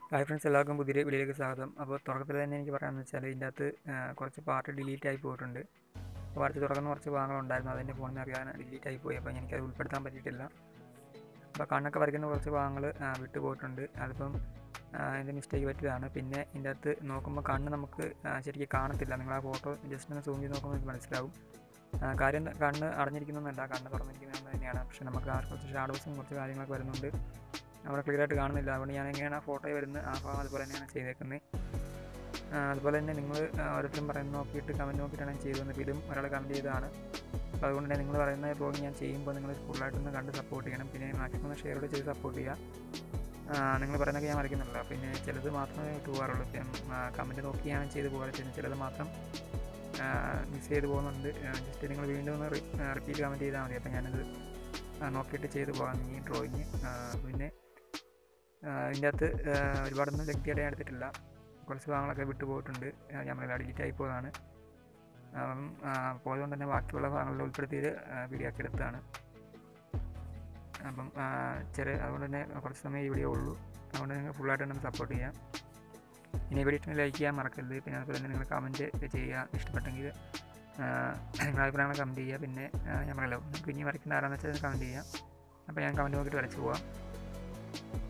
hi friends എല്ലാവർക്കും പുതിയ വീഡിയോയിലേക്ക് സ്വാഗതം അപ്പോൾ തുടക്കത്തിൽ തന്നെ എനിക്ക് പറയാമെന്ന് വെച്ചാൽ ഇതിൻ്റെ അകത്ത് ആ, കുറച്ച് പാർട്ട് ഡിലീറ്റ് ആയി പോയിട്ടുണ്ട് അപ്പോൾ വരച്ച് തുറക്കുന്ന കുറച്ച് ഭാഗങ്ങളുണ്ടായിരുന്നു അതെൻ്റെ ഫോണിൽ നിന്ന് അറിയാൻ ഡിലീറ്റ് ആയി പോയി അപ്പോൾ എനിക്കത് ഉൾപ്പെടുത്താൻ പറ്റിയിട്ടില്ല അപ്പോൾ കണ്ണൊക്കെ വരയ്ക്കുന്ന കുറച്ച് ഭാഗങ്ങൾ വിട്ടു പോയിട്ടുണ്ട് അതിപ്പം ആ, എൻ്റെ മിസ്റ്റേക്ക് പറ്റിയതാണ് പിന്നെ ഇതിൻ്റെ അകത്ത് നോക്കുമ്പോൾ കണ്ണ് നമുക്ക് ആ, ശരിക്കും കാണത്തില്ല നിങ്ങൾ ആ ഫോട്ടോ ജസ്റ്റ് ഒന്ന് സൂം ചെയ്ത് നോക്കുമ്പോൾ എനിക്ക് മനസ്സിലാവും ആ, കാര്യം കണ്ണ് അടഞ്ഞിരിക്കുന്നൊന്നല്ല കണ്ണ് തുറന്നിരിക്കുന്നത് തന്നെയാണ് പക്ഷേ നമുക്ക് ആ കുറച്ച് ഷാഡോസും കുറച്ച് കാര്യങ്ങളൊക്കെ വരുന്നുണ്ട് അവിടെ ക്ലിയർ ആയിട്ട് കാണുന്നില്ല അതുകൊണ്ട് ഞാൻ എങ്ങനെയാണ് ആ ഫോട്ടോ വരുന്നത് ആ ഭാഗം അതുപോലെ തന്നെയാണ് ചെയ്തേക്കുന്നത് ആ, അതുപോലെ തന്നെ നിങ്ങൾ ഓരോരുത്തരും പറയുന്നത് നോക്കിയിട്ട് കമൻറ്റ് നോക്കിയിട്ടാണ് ഞാൻ ചെയ്തത് ഇപ്പോൾ ഇതും ഒരാൾ കമൻറ്റ് ചെയ്തതാണ് അപ്പോൾ അതുകൊണ്ട് തന്നെ നിങ്ങൾ പറയുന്ന ബ്ലോഗ് ഞാൻ ചെയ്യുമ്പോൾ നിങ്ങൾ ഫുള്ളായിട്ടൊന്ന് കണ്ട് സപ്പോർട്ട് ചെയ്യണം പിന്നെ മാക്സിമം ഷെയർ കൂടെ ചെയ്ത് സപ്പോർട്ട് ചെയ്യുക നിങ്ങൾ പറയുന്നതൊക്കെ ഞാൻ വരയ്ക്കുന്നില്ല പിന്നെ ചിലത് മാത്രമേ വിട്ടു പോകാറുള്ളൂ ഇപ്പം കമൻറ്റ് നോക്കി ഞാൻ ചെയ്ത് പോകാറ് പിന്നെ ചിലത് മാത്രം മിസ് ചെയ്ത് പോകുന്നുണ്ട് ജസ്റ്റ് നിങ്ങൾ വീണ്ടും ഒന്ന് റിപ്പീറ്റ് കമൻറ്റ് ചെയ്താൽ മതി അപ്പോൾ ഞാനത് ആ, നോക്കിയിട്ട് ചെയ്ത് പോകാം ഈ ഡ്രോയിങ് പിന്നെ ആ, ഇതിൻ്റെ അകത്ത് ആ, ഒരുപാടൊന്നും വ്യക്തിയായിട്ട് ഞാൻ എടുത്തിട്ടില്ല കുറച്ച് ഭാഗങ്ങളൊക്കെ വിട്ടു പോയിട്ടുണ്ട് ആ, ഞാൻ പറഞ്ഞില്ല ഡിലീറ്റ് ആയി പോയതാണ് അപ്പം ആ, പോയതുകൊണ്ട് തന്നെ ബാക്കിയുള്ള ഭാഗങ്ങളിൽ ഉൾപ്പെടുത്തിയത് വീഡിയോ ആക്കി എടുത്തതാണ് അപ്പം ആ, ചെറിയ അതുകൊണ്ട് തന്നെ കുറച്ച് സമയം ഈ വീഡിയോ ഉള്ളൂ അതുകൊണ്ട് നിങ്ങൾ ഫുള്ളായിട്ട് തന്നെ സപ്പോർട്ട് ചെയ്യാം ഇനി വീഡിയോ ലൈക്ക് ചെയ്യാൻ മറക്കരുത് പിന്നെ അതുപോലെ തന്നെ നിങ്ങൾ കമൻറ്റ് ചെയ്യുക ഇഷ്ടപ്പെട്ടെങ്കിൽ നിങ്ങളുടെ അഭിപ്രായങ്ങൾ കമൻറ്റ് ചെയ്യുക പിന്നെ ആ, ഞാൻ പറയല്ലോ നിങ്ങൾക്ക് ഇനി വരയ്ക്കുന്ന ആരാന്ന് വെച്ചാൽ കമൻറ്റ് ചെയ്യുക അപ്പോൾ ഞാൻ കമൻറ്റ് നോക്കിയിട്ട് വരച്ച് പോവാം